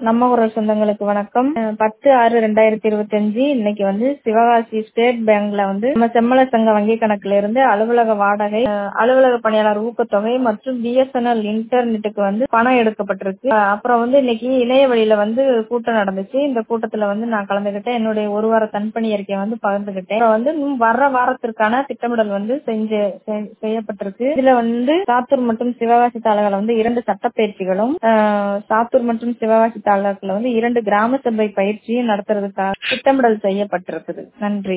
நம்ம குரல் சொந்தங்களுக்கு வணக்கம் அஹ் பத்து ஆறு ரெண்டாயிரத்தி இருபத்தஞ்சு இன்னைக்கு வந்து சிவகாசி ஸ்டேட் பேங்க்ல வந்து நம்ம செம்மல சங்க வங்கி கணக்குல இருந்து அலுவலக வாடகை அஹ் அலுவலக பணியாளர் ஊக்கத்தொகை மற்றும் பிஎஸ்என்எல் இன்டர்நெட்டுக்கு வந்து பணம் எடுக்கப்பட்டிருக்கு அஹ் அப்புறம் வந்து இன்னைக்கு இணைய வழியில வந்து கூட்டம் நடந்துச்சு இந்த கூட்டத்துல வந்து நான் கலந்துகிட்டேன் என்னுடைய ஒரு வார தன்பணி அறிக்கையை வந்து பகிர்ந்துகிட்டேன் அப்புறம் வந்து இன்னும் வர்ற வாரத்திற்கான திட்டமிடல் வந்து செஞ்சு செ- செய்யப்பட்டிருக்கு இதுல வந்து சாத்தூர் மற்றும் சிவகாசி தாலுகால வந்து இரண்டு சட்டப்பயிற்சிகளும் ஆஹ் சாத்தூர் மற்றும் சிவகாசி தாலுகால வந்து இரண்டு கிராம சபை பயிற்சியும் நடத்துறதுக்காக திட்டமிடல் செய்யப்பட்டிருக்குது நன்றி